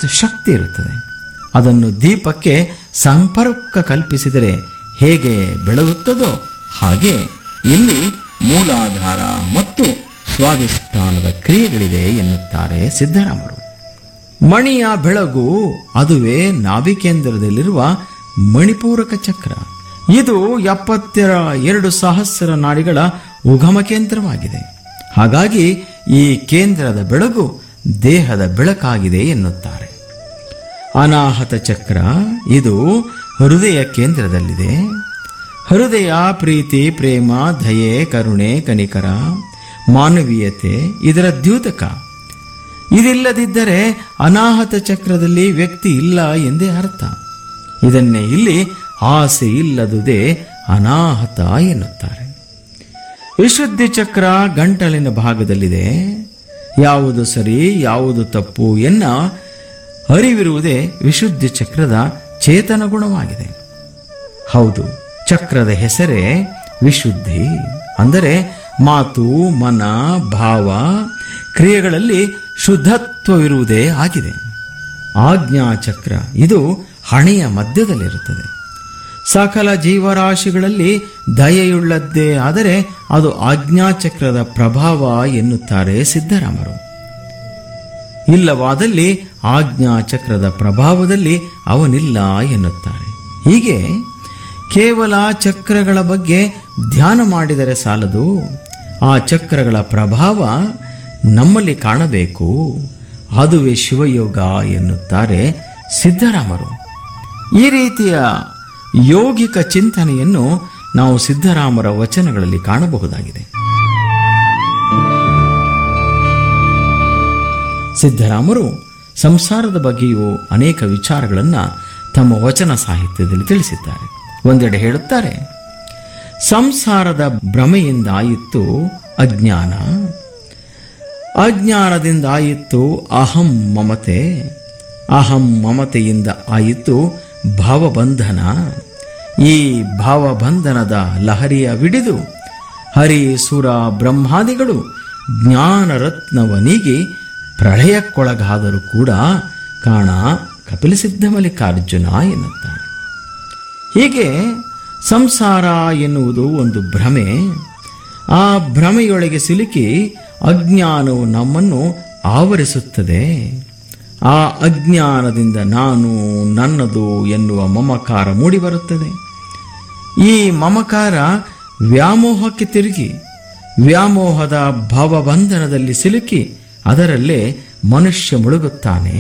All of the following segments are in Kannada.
ಎಷ್ಟು ಶಕ್ತಿ ಇರುತ್ತದೆ ಅದನ್ನು ದೀಪಕ್ಕೆ ಸಂಪರ್ಕ ಕಲ್ಪಿಸಿದರೆ ಹೇಗೆ ಬೆಳಗುತ್ತದೋ ಹಾಗೆ ಇಲ್ಲಿ ಮೂಲಾಧಾರ ಮತ್ತು ಸ್ವಾಧಿಷ್ಠಾನದ ಕ್ರಿಯೆಗಳಿದೆ ಎನ್ನುತ್ತಾರೆ ಸಿದ್ದರಾಮರು ಮಣಿಯ ಬೆಳಗು ಅದುವೇ ನಾಭಿಕೇಂದ್ರದಲ್ಲಿರುವ ಮಣಿಪೂರಕ ಚಕ್ರ ಇದು ಎಪ್ಪತ್ತರ ಎರಡು ಸಹಸ್ರ ನಾಡಿಗಳ ಉಗಮ ಕೇಂದ್ರವಾಗಿದೆ ಹಾಗಾಗಿ ಈ ಕೇಂದ್ರದ ಬೆಳಗು ದೇಹದ ಬೆಳಕಾಗಿದೆ ಎನ್ನುತ್ತಾರೆ ಅನಾಹತ ಚಕ್ರ ಇದು ಹೃದಯ ಕೇಂದ್ರದಲ್ಲಿದೆ ಹೃದಯ ಪ್ರೀತಿ ಪ್ರೇಮ ದಯೆ ಕರುಣೆ ಕನಿಕರ ಮಾನವೀಯತೆ ಇದರ ದ್ಯೂತಕ ಇದಿಲ್ಲದಿದ್ದರೆ ಅನಾಹತ ಚಕ್ರದಲ್ಲಿ ವ್ಯಕ್ತಿ ಇಲ್ಲ ಎಂದೇ ಅರ್ಥ ಇದನ್ನೇ ಇಲ್ಲಿ ಆಸೆ ಇಲ್ಲದುದೇ ಅನಾಹತ ಎನ್ನುತ್ತಾರೆ ವಿಶುದ್ಧಿ ಚಕ್ರ ಗಂಟಲಿನ ಭಾಗದಲ್ಲಿದೆ ಯಾವುದು ಸರಿ ಯಾವುದು ತಪ್ಪು ಎನ್ನ ಅರಿವಿರುವುದೇ ವಿಶುದ್ಧಿ ಚಕ್ರದ ಚೇತನ ಗುಣವಾಗಿದೆ ಹೌದು ಚಕ್ರದ ಹೆಸರೇ ವಿಶುದ್ಧಿ ಅಂದರೆ ಮಾತು ಮನ ಭಾವ ಕ್ರಿಯೆಗಳಲ್ಲಿ ಶುದ್ಧತ್ವವಿರುವುದೇ ಆಗಿದೆ ಆಜ್ಞಾ ಚಕ್ರ ಇದು ಹಣೆಯ ಮಧ್ಯದಲ್ಲಿರುತ್ತದೆ ಸಕಲ ಜೀವರಾಶಿಗಳಲ್ಲಿ ದಯೆಯುಳ್ಳದ್ದೇ ಆದರೆ ಅದು ಆಜ್ಞಾಚಕ್ರದ ಪ್ರಭಾವ ಎನ್ನುತ್ತಾರೆ ಸಿದ್ದರಾಮರು ಇಲ್ಲವಾದಲ್ಲಿ ಆಜ್ಞಾಚಕ್ರದ ಪ್ರಭಾವದಲ್ಲಿ ಅವನಿಲ್ಲ ಎನ್ನುತ್ತಾರೆ ಹೀಗೆ ಕೇವಲ ಚಕ್ರಗಳ ಬಗ್ಗೆ ಧ್ಯಾನ ಮಾಡಿದರೆ ಸಾಲದು ಆ ಚಕ್ರಗಳ ಪ್ರಭಾವ ನಮ್ಮಲ್ಲಿ ಕಾಣಬೇಕು ಅದುವೇ ಶಿವಯೋಗ ಎನ್ನುತ್ತಾರೆ ಸಿದ್ದರಾಮರು ಈ ರೀತಿಯ ಯೋಗಿಕ ಚಿಂತನೆಯನ್ನು ನಾವು ಸಿದ್ದರಾಮರ ವಚನಗಳಲ್ಲಿ ಕಾಣಬಹುದಾಗಿದೆ ಸಿದ್ದರಾಮರು ಸಂಸಾರದ ಬಗ್ಗೆಯೂ ಅನೇಕ ವಿಚಾರಗಳನ್ನ ತಮ್ಮ ವಚನ ಸಾಹಿತ್ಯದಲ್ಲಿ ತಿಳಿಸಿದ್ದಾರೆ ಒಂದೆಡೆ ಹೇಳುತ್ತಾರೆ ಸಂಸಾರದ ಭ್ರಮೆಯಿಂದ ಆಯಿತು ಅಜ್ಞಾನ ಅಜ್ಞಾನದಿಂದ ಆಯಿತು ಅಹಂ ಮಮತೆ ಅಹಂ ಮಮತೆಯಿಂದ ಆಯಿತು ಭಾವಬಂಧನ ಈ ಭಾವಬಂಧನದ ಲಹರಿಯ ವಿಡಿದು ಹರಿ ಸುರ ಬ್ರಹ್ಮಾದಿಗಳು ಜ್ಞಾನರತ್ನವನಿಗೆ ಪ್ರಳಯಕ್ಕೊಳಗಾದರೂ ಕೂಡ ಕಾಣ ಕಪಿಲಸಿದ್ಧ ಮಲ್ಲಿಕಾರ್ಜುನ ಎನ್ನುತ್ತಾರೆ ಹೀಗೆ ಸಂಸಾರ ಎನ್ನುವುದು ಒಂದು ಭ್ರಮೆ ಆ ಭ್ರಮೆಯೊಳಗೆ ಸಿಲುಕಿ ಅಜ್ಞಾನವು ನಮ್ಮನ್ನು ಆವರಿಸುತ್ತದೆ ಆ ಅಜ್ಞಾನದಿಂದ ನಾನು ನನ್ನದು ಎನ್ನುವ ಮಮಕಾರ ಮೂಡಿಬರುತ್ತದೆ ಈ ಮಮಕಾರ ವ್ಯಾಮೋಹಕ್ಕೆ ತಿರುಗಿ ವ್ಯಾಮೋಹದ ಭಾವಬಂಧನದಲ್ಲಿ ಸಿಲುಕಿ ಅದರಲ್ಲೇ ಮನುಷ್ಯ ಮುಳುಗುತ್ತಾನೆ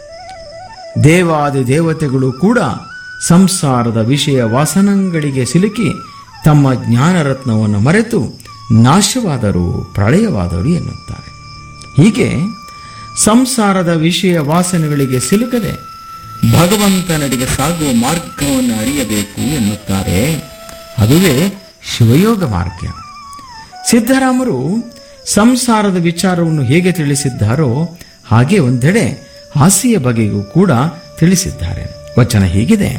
ದೇವಾದಿ ದೇವತೆಗಳು ಕೂಡ ಸಂಸಾರದ ವಿಷಯ ವಾಸನಗಳಿಗೆ ಸಿಲುಕಿ ತಮ್ಮ ಜ್ಞಾನರತ್ನವನ್ನು ಮರೆತು ನಾಶವಾದರು ಪ್ರಳಯವಾದರು ಎನ್ನುತ್ತಾರೆ ಹೀಗೆ ಸಂಸಾರದ ವಿಷಯ ವಾಸನೆಗಳಿಗೆ ಸಿಲುಕದೆ ಭಗವಂತನಡಿಗೆ ಸಾಗುವ ಮಾರ್ಗವನ್ನು ಅರಿಯಬೇಕು ಎನ್ನುತ್ತಾರೆ ಅದುವೇ ಶಿವಯೋಗ ಮಾರ್ಗ ಸಿದ್ದರಾಮರು ಸಂಸಾರದ ವಿಚಾರವನ್ನು ಹೇಗೆ ತಿಳಿಸಿದ್ದಾರೋ ಹಾಗೆ ಒಂದೆಡೆ ಆಸೆಯ ಬಗೆಗೂ ಕೂಡ ತಿಳಿಸಿದ್ದಾರೆ ವಚನ ಹೀಗಿದೆ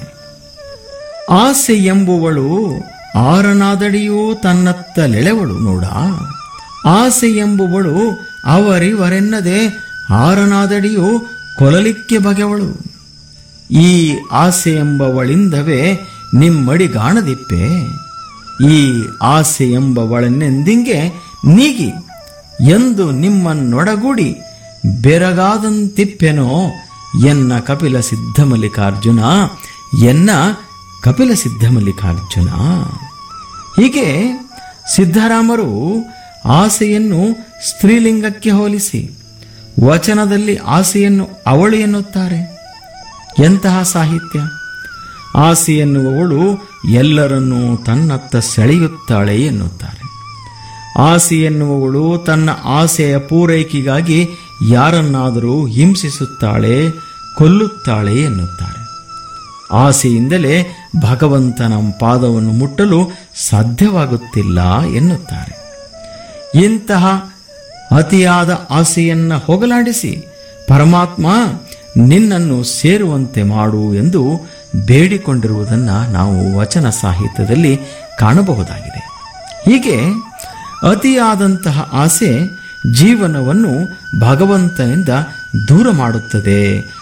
ಆಸೆ ಎಂಬುವಳು ಆರನಾದಡಿಯೂ ತನ್ನತ್ತಲೆಳೆವಳು ನೋಡ ಆಸೆ ಎಂಬುವಳು ಅವರಿವರೆನ್ನದೆ ಆರನಾದಡಿಯೂ ಕೊಲಲಿಕ್ಕೆ ಬಗೆವಳು ಈ ಆಸೆ ಎಂಬವಳಿಂದವೇ ನಿಮ್ಮಡಿಗಾಣದಿಪ್ಪೆ ಈ ಆಸೆ ಎಂಬವಳನ್ನೆಂದಿಂಗೆ ನೀಗಿ ಎಂದು ನಿಮ್ಮನ್ನೊಡಗೂಡಿ ಬೆರಗಾದಂತಿಪ್ಪೆನೋ ಎನ್ನ ಕಪಿಲ ಸಿದ್ಧಮಲ್ಲಿಕಾರ್ಜುನ ಎನ್ನ ಕಪಿಲ ಸಿದ್ಧಮಲ್ಲಿಕಾರ್ಜುನ ಹೀಗೆ ಸಿದ್ಧರಾಮರು ಆಸೆಯನ್ನು ಸ್ತ್ರೀಲಿಂಗಕ್ಕೆ ಹೋಲಿಸಿ ವಚನದಲ್ಲಿ ಆಸೆಯನ್ನು ಅವಳು ಎನ್ನುತ್ತಾರೆ ಎಂತಹ ಸಾಹಿತ್ಯ ಆಸೆ ಎನ್ನುವವಳು ಎಲ್ಲರನ್ನೂ ತನ್ನತ್ತ ಸೆಳೆಯುತ್ತಾಳೆ ಎನ್ನುತ್ತಾರೆ ಆಸೆ ಎನ್ನುವವಳು ತನ್ನ ಆಸೆಯ ಪೂರೈಕೆಗಾಗಿ ಯಾರನ್ನಾದರೂ ಹಿಂಸಿಸುತ್ತಾಳೆ ಕೊಲ್ಲುತ್ತಾಳೆ ಎನ್ನುತ್ತಾರೆ ಆಸೆಯಿಂದಲೇ ಭಗವಂತನ ಪಾದವನ್ನು ಮುಟ್ಟಲು ಸಾಧ್ಯವಾಗುತ್ತಿಲ್ಲ ಎನ್ನುತ್ತಾರೆ ಇಂತಹ ಅತಿಯಾದ ಆಸೆಯನ್ನ ಹೋಗಲಾಡಿಸಿ ಪರಮಾತ್ಮ ನಿನ್ನನ್ನು ಸೇರುವಂತೆ ಮಾಡು ಎಂದು ಬೇಡಿಕೊಂಡಿರುವುದನ್ನು ನಾವು ವಚನ ಸಾಹಿತ್ಯದಲ್ಲಿ ಕಾಣಬಹುದಾಗಿದೆ ಹೀಗೆ ಅತಿಯಾದಂತಹ ಆಸೆ ಜೀವನವನ್ನು ಭಗವಂತನಿಂದ ದೂರ ಮಾಡುತ್ತದೆ